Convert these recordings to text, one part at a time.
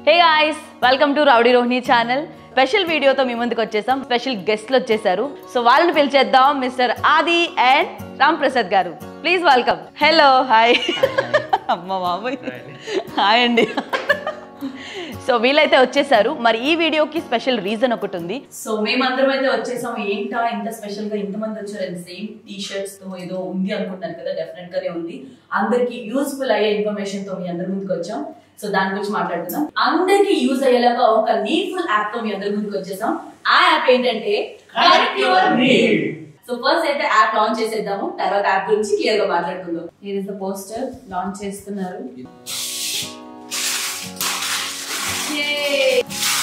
Hey guys welcome to rowdy Rohini channel special వీడియోతో మీ ముందుకు వచ్చేసాం స్పెషల్ గెస్ట్లు వచ్చేసారు సో వాళ్ళని పిలిచేద్దాం mister Aadi and Ram Prasad garu please welcome hello hi అమ్మ బాబోయ్ హాయ్ అండి సో వీళ్ళైతే వచ్చేసారు మరి ఈ వీడియోకి స్పెషల్ రీజన్ ఒకటి ఉంది సో మేమందరం అయితే వచ్చేసాం ఏంటా ఇంత స్పెషల్ గా ఇంతమంది వచ్చారు అండ్ సేమ్ టీ షర్ట్స్ తో ఏదో ఉంది అనుకుంటున్నాను కదా డెఫినెట్ గానే ఉంది అందరికి యూస్ఫుల్ అయ్యే ఇన్ఫర్మేషన్ తో మీ అందరి ముందుకు వచ్చాం సో దాని గురించి మాట్లాడుకుందాం అందరికి యూజ్ అయ్యేలాగా ఒక నీడ్ఫుల్ యాప్ తో మీ అందరి ముందుకు వచ్చేసాం ఆ యాప్ ఏంటంటే Connect Your Need. So first అయితే యాప్ లాంచ్ చేసేద్దాము తర్వాత యాప్ గురించి క్లియర్ గా మాట్లాడుకుందాం ఇది ఇస్ ద పోస్టర్ లాంచ్ చేస్తున్నారు Yay!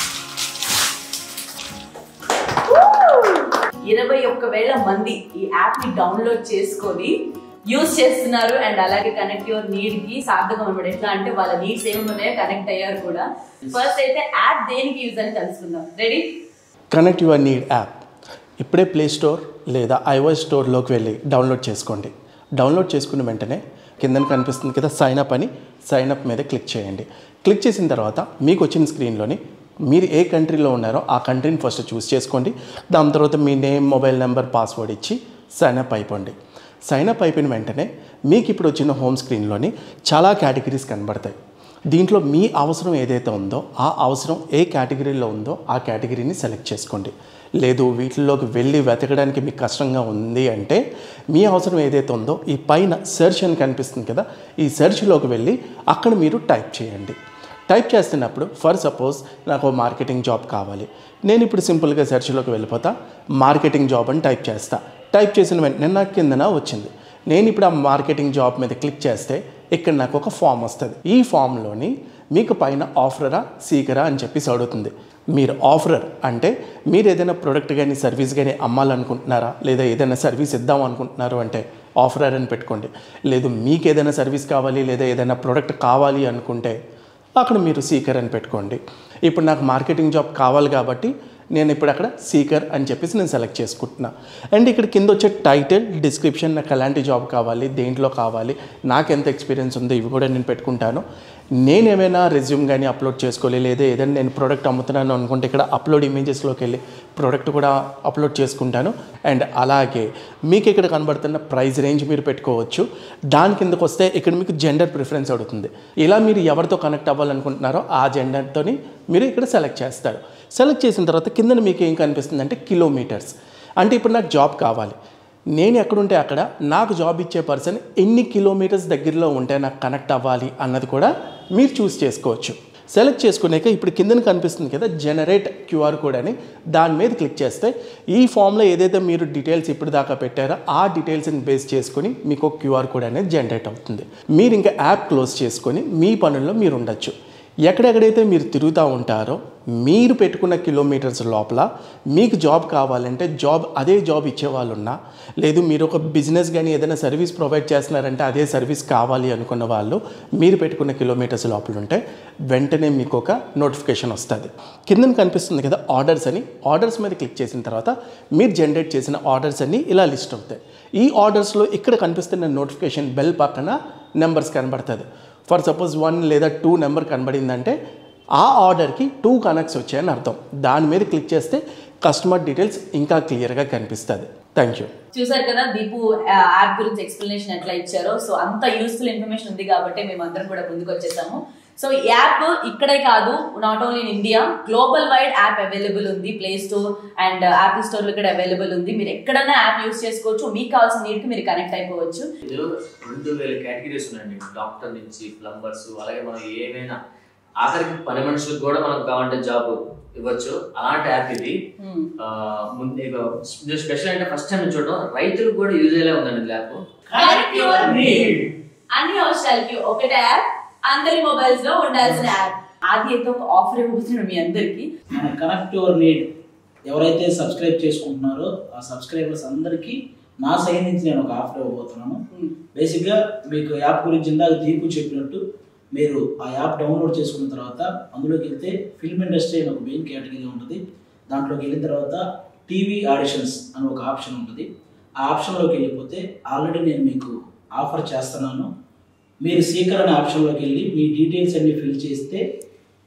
ఇరవై ఒక్క వేల మంది ఈ యాప్ ని డౌన్లోడ్ చేసుకొని యూస్ చేస్తున్నారు అండ్ అలాగే కనెక్ట్ యువర్ నీడ్ కి సార్థకం అనమాట ఎట్లా అంటే వాళ్ళ నీడ్స్ ఏమి ఉన్నాయో కనెక్ట్ అయ్యారు కూడా ఫస్ట్ అయితే యాప్ దేనికి యూజ్ అని తెలుసుకుందాం ready connect your need app ఇప్పుడే ప్లే స్టోర్ లేదా ఐఓఎస్ స్టోర్లోకి వెళ్ళి డౌన్లోడ్ చేసుకోండి డౌన్లోడ్ చేసుకున్న వెంటనే కింద కనిపిస్తుంది కదా సైన్ అప్ అని సైన్ అప్ మీద క్లిక్ చేయండి క్లిక్ చేసిన తర్వాత మీకు వచ్చిన స్క్రీన్లోని మీరు ఏ కంట్రీలో ఉన్నారో ఆ కంట్రీని ఫస్ట్ చూస్ చేసుకోండి దాని తర్వాత మీ నేమ్ మొబైల్ నెంబర్ పాస్వర్డ్ ఇచ్చి సైన్ అప్ అయిపోండి సైన్ అప్ అయిపోయిన వెంటనే మీకు ఇప్పుడు వచ్చిన హోమ్ స్క్రీన్లోని చాలా కేటగిరీస్ కనబడతాయి దీంట్లో మీ అవసరం ఏదైతే ఉందో ఆ అవసరం ఏ కేటగిరీలో ఉందో ఆ కేటగిరీని సెలెక్ట్ చేసుకోండి లేదు వీటిల్లోకి వెళ్ళి వెతకడానికి మీకు కష్టంగా ఉంది అంటే మీ అవసరం ఏదైతే ఉందో ఈ పైన సెర్చ్ అని కనిపిస్తుంది కదా ఈ సెర్చ్లోకి వెళ్ళి అక్కడ మీరు టైప్ చేయండి టైప్ చేస్తున్నప్పుడు ఫర్ సపోజ్ నాకు మార్కెటింగ్ జాబ్ కావాలి నేను ఇప్పుడు సింపుల్గా సెర్చ్లోకి వెళ్ళిపోతా మార్కెటింగ్ జాబ్ అని టైప్ చేస్తా టైప్ చేసిన వెంటనే నాకు కిందన వచ్చింది నేను ఇప్పుడు ఆ మార్కెటింగ్ జాబ్ మీద క్లిక్ చేస్తే ఇక్కడ నాకు ఒక ఫామ్ వస్తుంది ఈ ఫామ్లోని మీకు పైన ఆఫరరా సీకరా అని చెప్పేసి అడుగుతుంది మీరు ఆఫరర్ అంటే మీరు ఏదైనా ప్రోడక్ట్ కానీ సర్వీస్ కానీ అమ్మాలనుకుంటున్నారా లేదా ఏదైనా సర్వీస్ ఇద్దాం అనుకుంటున్నారు అంటే ఆఫరర్ అని పెట్టుకోండి లేదు మీకు ఏదైనా సర్వీస్ కావాలి లేదా ఏదైనా ప్రోడక్ట్ కావాలి అనుకుంటే అక్కడ మీరు సీకర్ అని పెట్టుకోండి ఇప్పుడు నాకు మార్కెటింగ్ జాబ్ కావాలి కాబట్టి నేను ఇప్పుడు అక్కడ సీకర్ అని చెప్పేసి నేను సెలెక్ట్ చేసుకుంటున్నా అండ్ ఇక్కడ కింద వచ్చే టైటిల్ డిస్క్రిప్షన్ నాకు ఎలాంటి జాబ్ కావాలి దేంట్లో కావాలి నాకు ఎంత ఎక్స్పీరియన్స్ ఉందో ఇవి కూడా నేను పెట్టుకుంటాను నేను ఏమైనా రెజ్యూమ్ కానీ అప్లోడ్ చేసుకోవాలి లేదా ఏదైనా నేను ప్రోడక్ట్ అమ్ముతున్నాను అనుకుంటే ఇక్కడ అప్లోడ్ ఇమేజెస్లోకి వెళ్ళి ప్రోడక్ట్ కూడా అప్లోడ్ చేసుకుంటాను అండ్ అలాగే మీకు ఇక్కడ కనబడుతున్న ప్రైస్ రేంజ్ మీరు పెట్టుకోవచ్చు దాని కిందకు వస్తే ఇక్కడ మీకు జెండర్ ప్రిఫరెన్స్ అడుగుతుంది ఇలా మీరు ఎవరితో కనెక్ట్ అవ్వాలనుకుంటున్నారో ఆ జెండర్తోని మీరు ఇక్కడ సెలెక్ట్ చేస్తారు సెలెక్ట్ చేసిన తర్వాత కింద మీకు ఏం కనిపిస్తుంది అంటే కిలోమీటర్స్ అంటే ఇప్పుడు నాకు జాబ్ కావాలి నేను ఎక్కడుంటే అక్కడ నాకు జాబ్ ఇచ్చే పర్సన్ ఎన్ని కిలోమీటర్స్ దగ్గరలో ఉంటే నాకు కనెక్ట్ అవ్వాలి అన్నది కూడా మీరు చూస్ చేసుకోవచ్చు సెలెక్ట్ చేసుకున్నాక ఇప్పుడు కిందన కనిపిస్తుంది కదా జనరేట్ క్యూఆర్ కోడ్ అని దాని మీద క్లిక్ చేస్తే ఈ ఫామ్లో ఏదైతే మీరు డీటెయిల్స్ ఇప్పుడు దాకా పెట్టారో ఆ డీటెయిల్స్ని బేస్ చేసుకొని మీకు ఒక క్యూఆర్ కోడ్ అనేది జనరేట్ అవుతుంది మీరు ఇంకా యాప్ క్లోజ్ చేసుకొని మీ పనుల్లో మీరు ఉండొచ్చు ఎక్కడెక్కడైతే మీరు తిరుగుతూ ఉంటారో మీరు పెట్టుకున్న కిలోమీటర్స్ లోపల మీకు జాబ్ కావాలంటే జాబ్ అదే జాబ్ ఇచ్చేవాళ్ళు ఉన్నా లేదు మీరు ఒక బిజినెస్ కానీ ఏదైనా సర్వీస్ ప్రొవైడ్ చేస్తున్నారంటే అదే సర్వీస్ కావాలి అనుకున్న వాళ్ళు మీరు పెట్టుకున్న కిలోమీటర్స్ లోపల ఉంటే వెంటనే మీకు ఒక నోటిఫికేషన్ వస్తుంది కింద కనిపిస్తుంది కదా ఆర్డర్స్ అని ఆర్డర్స్ మీద క్లిక్ చేసిన తర్వాత మీరు జనరేట్ చేసిన ఆర్డర్స్ అన్నీ ఇలా లిస్ట్ అవుతాయి ఈ ఆర్డర్స్లో ఇక్కడ కనిపిస్తున్న నోటిఫికేషన్ బెల్ పక్కన నెంబర్స్ కనబడుతుంది ఫర్ సపోజ్ వన్ లేదా టూ నెంబర్ కనబడిందంటే ఆ ఆర్డర్కి టూ కనెక్ట్స్ వచ్చాయని అర్థం దాని మీద క్లిక్ చేస్తే కస్టమర్ డీటెయిల్స్ ఇంకా క్లియర్గా కనిపిస్తుంది థ్యాంక్ యూ చూసారు కదా దీపు యాప్ గురించి ఎక్స్ప్లెనేషన్ ఎట్లా ఇచ్చారో సో అంత యూస్ఫుల్ ఇన్ఫర్మేషన్ ఉంది కాబట్టి మేము అందరం కూడా ముందుకు వచ్చేసాము సో ఈ యాప్ ఇక్కడే కాదు not only in India global wide app available ఉంది play store and Apple store ఇక్కడ అవైలబుల్ ఉంది మీరు ఎక్కడైనా యాప్ యూస్ చేసుకోవచ్చు మీకు కావాల్సిన నీడ్కి మీరు కనెక్ట్ అయిపోవచ్చు ఇందులో రెండు వేల కేటగిరీస్ ఉన్నాయండి డాక్టర్ నుంచి ప్లంబర్స్ అలాగే మనం ఏమైనా ఆఖరికి పని మనుషులకు కూడా మనకు కావాలంటే జాబ్ ఇవ్వచ్చు అలాంటి యాప్ ఇది Hmm. ఆ, ముందు ఇక స్పెషల్ అంటే ఫస్ట్ టైం చూడడం రైతులకు కూడా యూజ్ అయ్యేలా ఉందండి ఈ యాప్ Connect your need. అన్ని అవసరాలకి ఒకటే యాప్ అందరి మొబైల్స్ లో ఉండాల్సిన యాప్ అది అయితే ఒక ఆఫర్ ఇవ్వబోతున్నాడు మీ అందరికి మన కనెక్ట్ యువర్ నీడ్ ఎవరైతే సబ్స్క్రైబ్ చేసుకుంటున్నారో ఆ సబ్స్క్రైబర్స్ అందరికీ నా సైడ్ నుంచి నేను ఒక ఆఫర్ ఇవ్వబోతున్నాను బేసిక్గా మీకు యాప్ గురించి ఇందాక దీపు చెప్పినట్టు మీరు ఆ యాప్ డౌన్లోడ్ చేసుకున్న తర్వాత అందులోకి వెళ్తే ఫిల్మ్ ఇండస్ట్రీ అని ఒక మెయిన్ కేటగిరీ ఉంటుంది దాంట్లోకి వెళ్ళిన తర్వాత టీవీ ఆడిషన్స్ అని ఒక ఆప్షన్ ఉంటుంది ఆ ఆప్షన్లోకి వెళ్ళిపోతే ఆల్రెడీ నేను మీకు ఆఫర్ చేస్తున్నాను మీరు సీకర్ అనే ఆప్షన్లోకి వెళ్ళి మీ డీటెయిల్స్ అన్ని ఫిల్ చేస్తే